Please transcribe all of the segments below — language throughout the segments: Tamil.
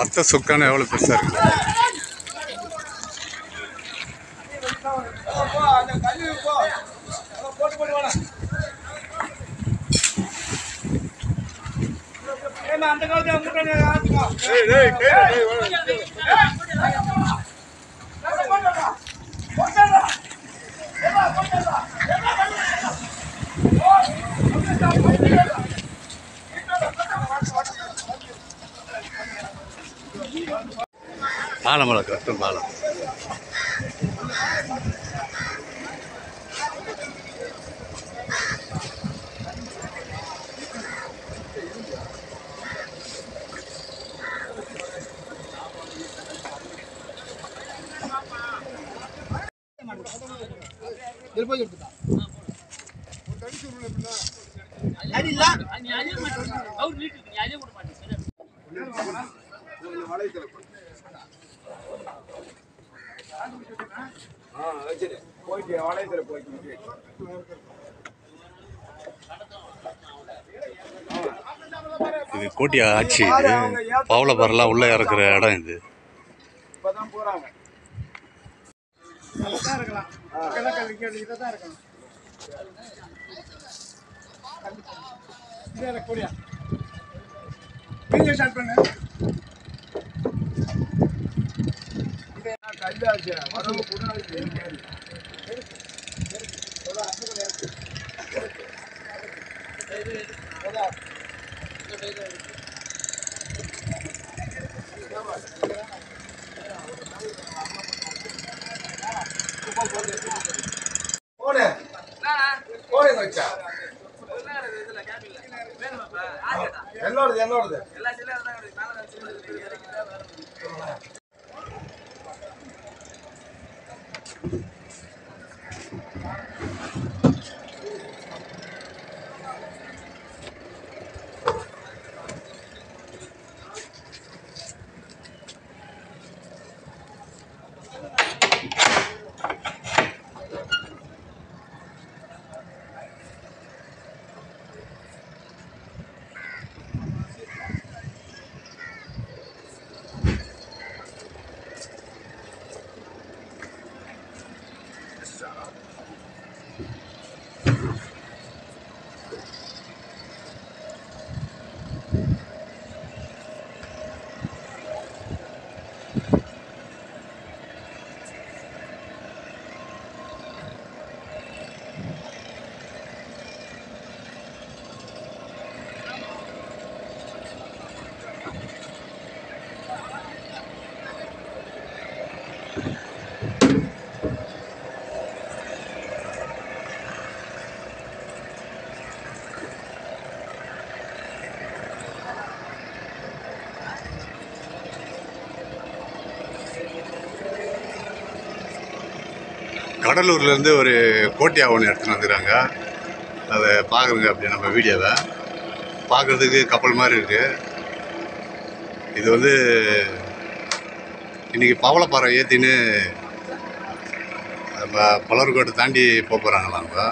வத்த சுக்கான எவ்வளோ பெருசாக இருக்குது அந்த காலத்துல முட்டை ஆச்சுக்கோ பாலம் வளர்க்கு ரத்தம் பாலம் இது கோட்டியா ஆட்சி இது பவளப்பரெல்லாம் உள்ளே இறக்குற இடம் இது இப்பதான் போறாங்க தான் இருக்கலாம் அங்கதான் கல்வி கேள்வி இதை தான் இருக்கணும் இதே எனக்கு கூடியா நீங்க ஸ்டார்ட் பண்ணு கல்லாச்சு வரவு கூட போனே போனே வச்சா என்னோடது என்னோடது கடலூர்லேருந்து ஒரு கோட்டியா ஒன்று எடுத்துன்னு வந்துக்கிறாங்க அதை பார்க்குறங்க அப்படி நம்ம வீடியோவை பார்க்குறதுக்கு கப்பல் மாதிரி இருக்குது இது வந்து இன்றைக்கி பவளப்பாறை ஏற்றின்னு நம்ம பலர்கோட்டை தாண்டி போக போகிறாங்களாம் இப்போ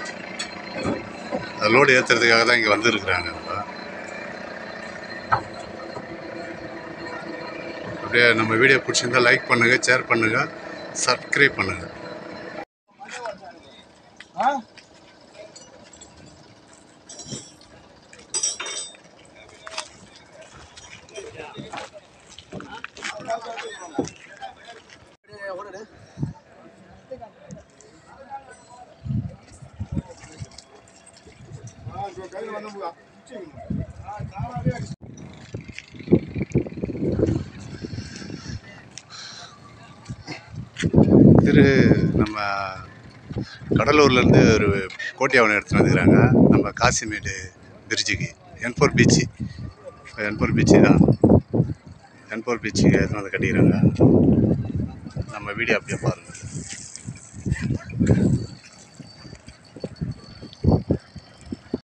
அது லோடு ஏற்றுறதுக்காக தான் இங்கே வந்துருக்குறாங்க இப்போ அப்படியே நம்ம வீடியோ பிடிச்சிருந்தா லைக் பண்ணுங்கள் ஷேர் பண்ணுங்கள் சப்ஸ்கிரைப் பண்ணுங்கள் திரு நம்ம கடலூர்லேருந்து ஒரு கோட்டியாவனை எடுத்துன்னு வந்துக்கிறாங்க நம்ம காசிமேடு பிரிட்ஜுக்கு என்ஃபோர் பீச்சு என்ஃபோர் பீச்சு தான் என்ஃபோர் பீச்சுக்கு எடுத்துன்னு வந்து கட்டிக்கிறாங்க நம்ம வீடியோ அப்படியே பாருங்கள்